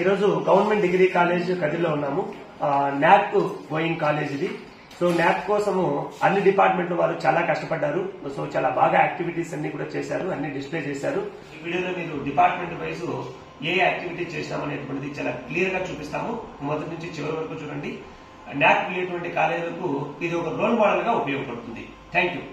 ఈరోజు government degree college కదిలో ఉన్నాము ఆ, నాక్ గోయింగ్ కాలేజ్ ఇది సో నాక్ కోసము అన్ని డిపార్ట్మెంట్ వారు చాలా కష్టపడ్డారు సో చాలా బాగా యాక్టివిటీస్ అన్ని కూడా చేశారు అన్ని డిస్ప్లే చేశారు ఈ వీడియోలో మీరు డిపార్ట్మెంట్ వైజ్ ఏ యాక్టివిటీ చేసినామనేటువంటిది చాలా క్లియర్ గా చూపిస్తాము మొదటి నుంచి చివరి వరకు చూడండి నాక్ వెళ్ళేటువంటి కాలేజీలకు ఇది ఒక రోల్ మోడల్ గా ఉపయోగపడుతుంది థ్యాంక్ యూ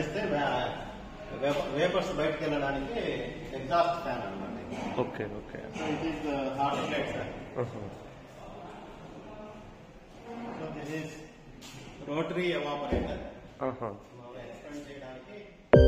చేస్తే వేపర్స్ బయటకు వెళ్ళడానికి ఎగ్జాస్ట్ ఫ్యాన్ అనమాట okay okay so it is hot plate sir so this is rotary evaporator expand చేయడానికి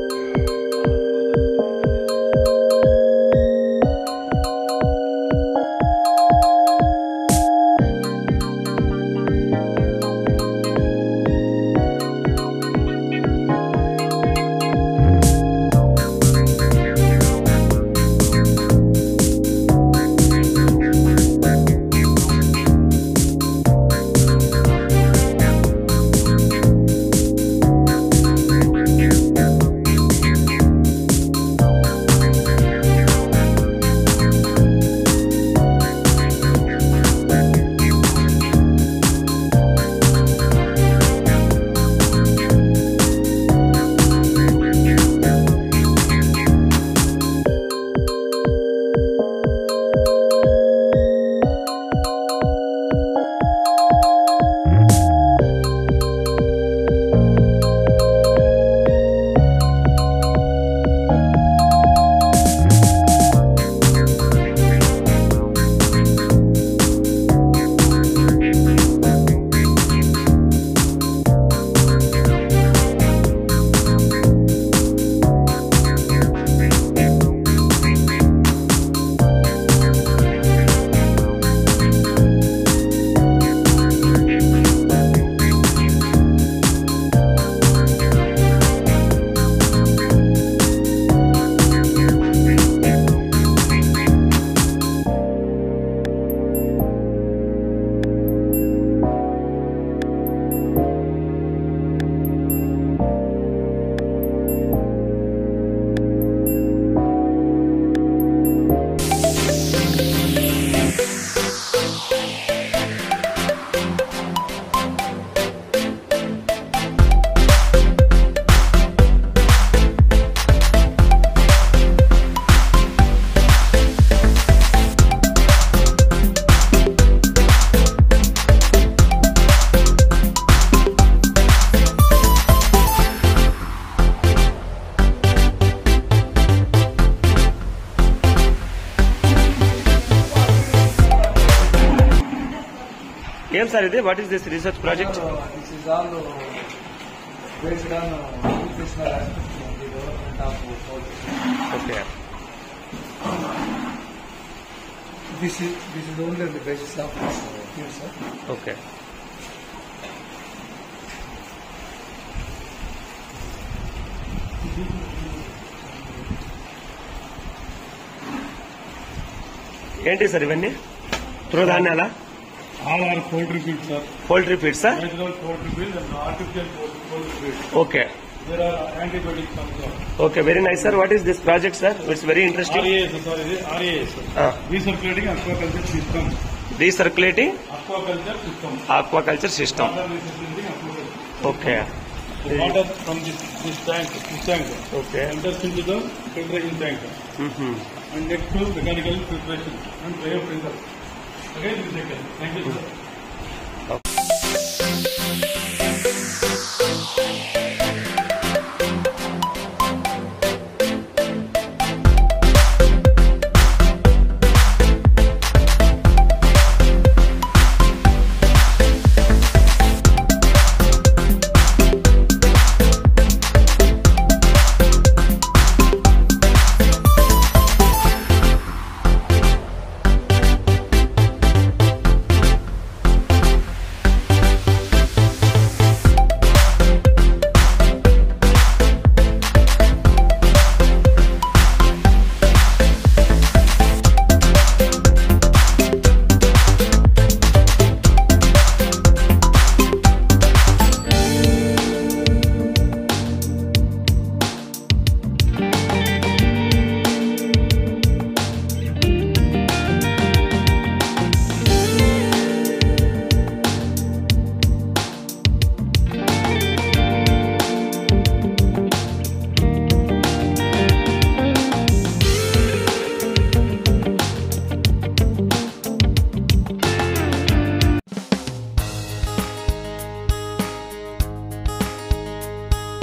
ఏం సార్ ఇది what is this research project This is all uh, based on uh, educational aspects of the development of poultry. Okay This is this is only on the basis of this uh, field, sir. Okay ఏంటి sir ఇవన్నీ తృణధాన్యాల All are poultry feed, sir. Poultry ఫీడ్సా Natural poultry feed and artificial poultry poultry feed. Okay There are antibiotics also. Okay very nice sir what is this project sir it's very interesting RAS, sorry, this RAS. Recirculating aquaculture system. Recirculating Aquaculture system. Aquaculture system Water recirculating aquaculture. Okay The water from this, this tank, this tank okay enters into the filtration tank. And next to mechanical filtration and biofilter. Again, this again. Thank you, sir.